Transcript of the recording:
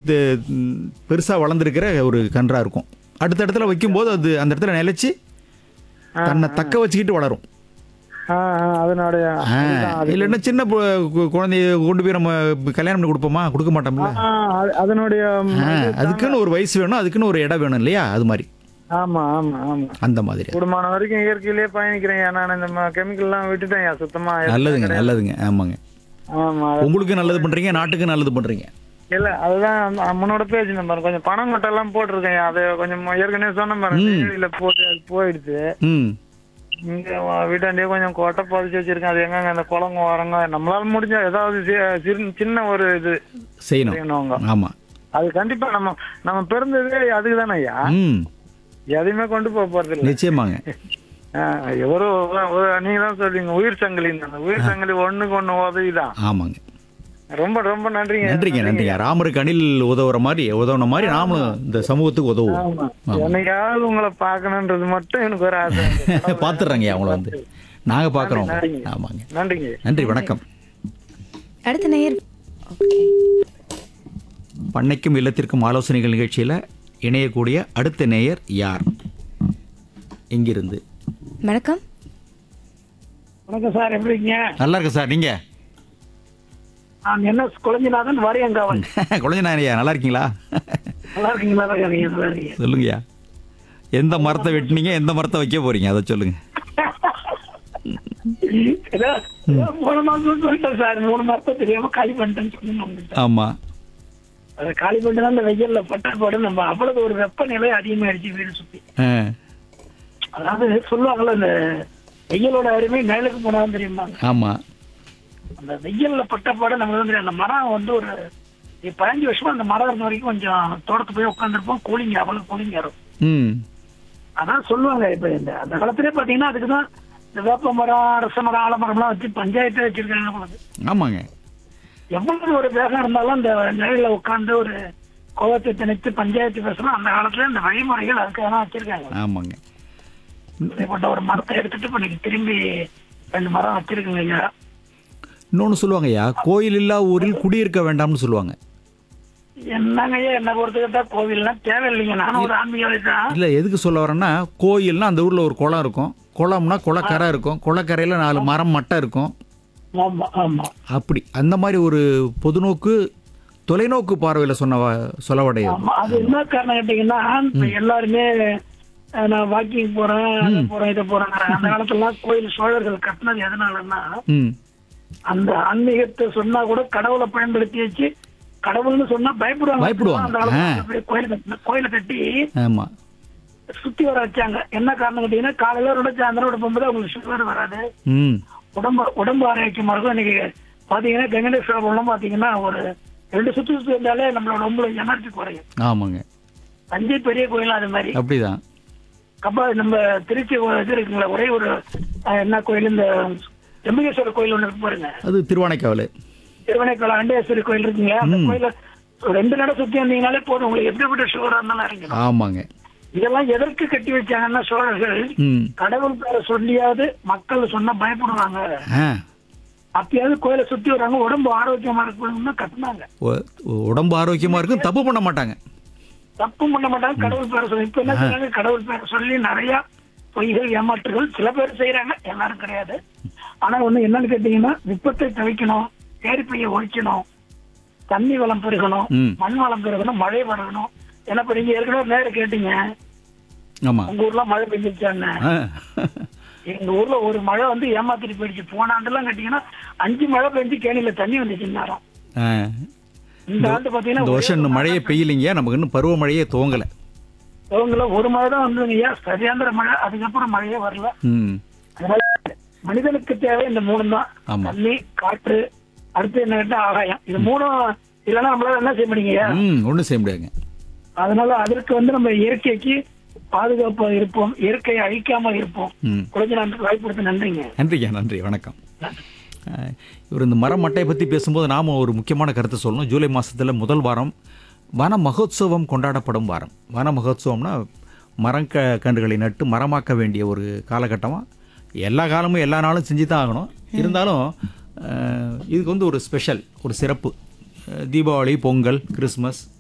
பெருசாக வளர்ந்துருக்கிற ஒரு கன்றாக இருக்கும் அடுத்த இடத்துல வைக்கும்போது அது அந்த இடத்துல நிலைச்சு தன்னை தக்க வச்சுக்கிட்டு வளரும் ஆ, ஆ, அதனுடைய ஆ, இல்லைன்னா சின்ன பு- கு- குழந்தைய கொண்டு போய் நம்ம கல்யாணம் பண்ணி கொடுப்போமா கொடுக்க மாட்டோம்ல ஆ, அது- அதனுடைய ஆ, அதுக்குன்னு ஒரு வயசு வேணும் அதுக்குன்னு ஒரு இடம் வேணும் இல்லையா அது மாதிரி ஆமா ஆமா ஆமா அந்த மாதிரி கூடுமான வரைக்கும் இயற்கையிலேயே பயணிக்கிறேன் நான் இந்த கெமிக்கல் எல்லாம் விட்டுட்டேன் சுத்தமா நல்லதுங்க நல்லதுங்க ஆமாங்க ஆமா உங்களுக்கு நல்லது பண்றீங்க நாட்டுக்கு நல்லது பண்றீங்க இல்ல அதுதான் அந்த அம்மனோட பேஜ் நம்பர் கொஞ்சம் பணம் மட்டும் எல்லாம் போட்டிருக்கேன் அது கொஞ்சம் ஏற்கனவே சொன்ன பாருங்க தேயிலையில போட்டு அது போயிடுச்சு ம் இங்க வ- வீட்டாண்டே கொஞ்சம் கொட்டை பதிச்சு வச்சிருக்கேன் அது எங்கங்க அந்த குளங்க வரங்க நம்மளால முடிஞ்ச ஏதாவது சி- சிறு- சின்ன ஒரு இது செய்யணும் செய்யணுங்க ஆமா அது கண்டிப்பா நம்ம நம்ம பிறந்ததே அதுக்கு தானே ஐயா ம் எதையுமே கொண்டு போக போறது இல்ல நிச்சயமாங்க ஒரு நீங்க தான் சொல்றீங்க உயிர் சங்கிலி அந்த உயிர் சங்கிலி ஒண்ணுக்கு ஒண்ணு உதவிதான் ஆமாங்க ரொம்ப ரொம்ப நன்றிங்க நன்றிங்க நன்றிங்க ராமருக்கு அணில் உதவுற மாதிரி உதவுன மாதிரி நாமளும் இந்த சமூகத்துக்கு உதவுவோம் ஆமா என்னைக்காவது உங்களை பார்க்கணுன்றது மட்டும் எனக்கு ஒரு ஆசை பார்த்துடுறாங்க அவங்கள வந்து நாங்க பார்க்குறோம் நன்றிங்க. ஆமாங்க நன்றிங்க நன்றி வணக்கம் அடுத்த நேயர் ஓகே பண்ணைக்கும் இல்லத்திற்கும் ஆலோசனைகள் நிகழ்ச்சியில் இணையக்கூடிய அடுத்த நேயர் யார் இங்கிருந்து வணக்கம் வணக்கம் சார் எப்படி இருக்கீங்க நல்லா இருக்கு சார் நீங்க நான் என்ன குழஞ்சிநாதன் வரையங்காவல் குழந்தை நாயனையா நல்லா இருக்கீங்களா நல்லா இருக்கீங்களா நல்லா இருக்கீங்க நல்லா இருக்கீங்க சொல்லுங்கய்யா எந்த மரத்தை வெட்டினீங்க எந்த மரத்தை வைக்க போறீங்க அதை சொல்லுங்க ஏதோ ஏதோ மூணு மாசம் சொல்லிட்டேன் சார் மூணு மாசம் தெரியாம காலி பண்ணிட்டேன்னு சொன்னேன் ஆமா அதை காலி பண்ணிட்டு அந்த வெயில்ல பட்டா போட நம்ம அவ்வளவு ஒரு வெப்பநிலை அதிகமாயிடுச்சு வீடு சுத்தி ஆ, அதாவது சொல்லுவாங்கல்ல இந்த வெயிலோட அருமை நிழலுக்கு போனாலும் தெரியுமா ஆமா அந்த வெயில்ல பட்ட பாட நமக்கு வந்து அந்த மரம் வந்து ஒரு இ- பதினஞ்சு வருஷமா அந்த மரம் இருந்த வரைக்கும் கொஞ்சம் தோட்டத்து போய் உட்காந்துருப்போம் கூலிங்க அவ்வளவு கூலிங்க இருக்கும் ம் அதான் சொல்லுவாங்க இப்ப இந்த அந்த காலத்திலே பாத்தீங்கன்னா அதுக்குதான் இந்த வேப்ப மரம் அரச மரம் ஆலமரம்லாம் வச்சு பஞ்சாயத்து வச்சிருக்காங்க போல இருக்கு. ஆமாங்க எவ்வளவு ஒரு வேகம் இருந்தாலும் அந்த நிலையில உட்கார்ந்து ஒரு கோவத்தை திணித்து பஞ்சாயத்து பேசணும் அந்த காலத்துல இந்த வழிமுறைகள் அதுக்காக தான் வச்சிருக்காங்க ஆமாங்க இப்படிப்பட்ட ஒரு மரத்தை எடுத்துட்டு இப்ப இன்னைக்கு திரும்பி ரெண்டு மரம் வச்சிருக்குங்க ஐயா இன்னொன்னு சொல்லுவாங்கய்யா கோயில் இல்லா ஊரில் குடியிருக்க வேண்டாம்னு சொல்லுவாங்க என்னங்க ஐயா என்ன பொறுத்துக்கிட்டா கோவில்லாம் தேவையில்லைங்க நானும் ஒரு ஆன்மீகவாதி தான் இல்ல எதுக்கு சொல்ல வரேன்னா கோயில்னா அந்த ஊர்ல ஒரு குளம் இருக்கும் குளம்னா குளக்கரை இருக்கும் குளக்கரையில நாலு மரம் மட்டை இருக்கும் ஆமா ஆமா அப்படி அந்த மாதிரி ஒரு பொதுநோக்கு தொலைநோக்கு பார்வையில சொன்ன வ- சொலவடையது ஆமா அது என்ன காரணம் கேட்டீங்கன்னா இப்ப எல்லாருமே அஹ், நான் வாக்கிங் போறேன் அதை போறேன் இதை போறேன் அந்த காலத்துல கோயில் சோழர்கள் கட்டினது எதனாலன்னா ம் அந்த ஆன்மீகத்தை சொன்னா கூட கடவுளை பயன்படுத்தி வச்சு கடவுள்னு சொன்னா பயப்படுவாங்க பயப்படுவாங்க. அந்த காலத்துல அப்படியே கோயில் கட்டின கோயிலை கட்டி ஆமா சுத்தி வர வச்சாங்க என்ன காரணம் கேட்டீங்கன்னா காலையில ஒரு சாயந்தரம் ஒரு போகும்போது அவங்களுக்கு சுகர் வராது ம் உடம்பு உடம்பு ஆரோக்கியமா இருக்கும் இன்னைக்கு பாத்தீங்கன்னா கங்கடேஸ்வரம் எல்லாம் பாத்தீங்கன்னா ஒரு ரெண்டு சுத்து சுத்தி வந்தாலே நம்மளோட உடம்புல எனர்ஜி குறையும் ஆமாங்க தஞ்சை பெரிய கோயில் அது மாதிரி அப்படிதான் கப்பா நம்ம திருச்சி ஒரு இது இருக்குங்களா ஒரே ஒரு அஹ், என்ன கோயில் இந்த செம்பகேஸ்வரர் கோயில் ஒண்ணு இருக்கு பாருங்க அது திருவானைக்காவல் திருவனைக்கால அண்டேஸ்வரி கோயில் இருக்குங்க அந்த கோயில ஒரு ரெண்டு நட சுத்தி வந்தீங்கனாலே போதும் உங்களுக்கு எப்படிப்பட்ட சுகரா இருந்தாலும் இறங்கிடும் ஆமாங்க இதெல்லாம் எதற்கு கட்டி வச்சாங்கன்னா சோழர்கள் ம் கடவுள் பேரை சொல்லியாவது மக்கள் சொன்னா பயப்படுவாங்க ஆ அப்பயாவது கோயிலை சுத்தி வராங்க உடம்பு ஆரோக்கியமா இருக்கணும்னு கட்டினாங்க உ- உடம்பு ஆரோக்கியமா இருக்கும் தப்பு பண்ண மாட்டாங்க தப்பு பண்ண மாட்டாங்க கடவுள் பேரை சொல்லி இப்ப என்ன செய்றாங்க கடவுள் பேரை சொல்லி நிறைய பொய்கள் ஏமாற்றுகள் சில பேர் செய்யறாங்க எல்லாரும் கிடையாது ஆனா ஒண்ணு என்னன்னு கேட்டீங்கன்னா விபத்தை தவிக்கணும் தேரிப்பையை ஒழிக்கணும் தண்ணி வளம் பெருகணும் ம். மண் வளம் பெருகணும் மழை வரணும் என்ன இப்ப நீங்க ஏற்கனவே நேரம் கேட்டீங்க ஆமா உங்க ஊர்ல மழை பெஞ்சிருச்சான்னு ஆ. எங்க ஊர்ல ஒரு மழை வந்து ஏமாத்திட்டு போயிடுச்சு போன ஆண்டுலாம் கேட்டீங்கன்னா அஞ்சு மழை பெஞ்சு கேணியில தண்ணி வந்துச்சு நேரம் ஆ. இந்த ஆண்டு பாத்தீங்கன்னா இந்த வருஷம் இன்னும் மழையே பெய்யலைங்க நமக்கு இன்னும் பருவமழையே துவங்கல அவங்கள ஒரு மழை தான் வந்துருங்கய்யா சரியாந்திர மழை அதுக்கப்புறம் மழையே வரல ம் அதனால மனிதனுக்கு தேவை இந்த மூணு தான் ஆமா. தண்ணி காற்று அடுத்து என்ன கேட்டா ஆகாயம் இது மூணும் இல்லைன்னா நம்மளால என்ன செய்ய முடியுங்கய்யா ம் ஒன்றும் செய்ய முடியாதுங்க அதனால அதற்கு வந்து நம்ம இயற்கைக்கு பாதுகாப்பா இருப்போம் இயற்கையை அழிக்காம இருப்போம் ம் குழந்தை நாட்டுக்கு வாய்ப்பு கொடுத்து நன்றிங்க நன்றிங்க நன்றி வணக்கம் அஹ், இவர் இந்த மரம் மட்டையை பற்றி பேசும்போது நாம் ஒரு முக்கியமான கருத்தை சொல்லணும் ஜூலை மாதத்தில் முதல் வாரம் வன மகோத்சவம் கொண்டாடப்படும் வாரம் வன மகோத்சவம்னா மரக்க கன்றுகளை நட்டு மரமாக்க வேண்டிய ஒரு காலகட்டமாக எல்லா காலமும் எல்லா நாளும் செஞ்சு தான் ஆகணும் இருந்தாலும் அஹ், இதுக்கு வந்து ஒரு ஸ்பெஷல் ஒரு சிறப்பு அஹ், தீபாவளி பொங்கல் கிறிஸ்மஸ்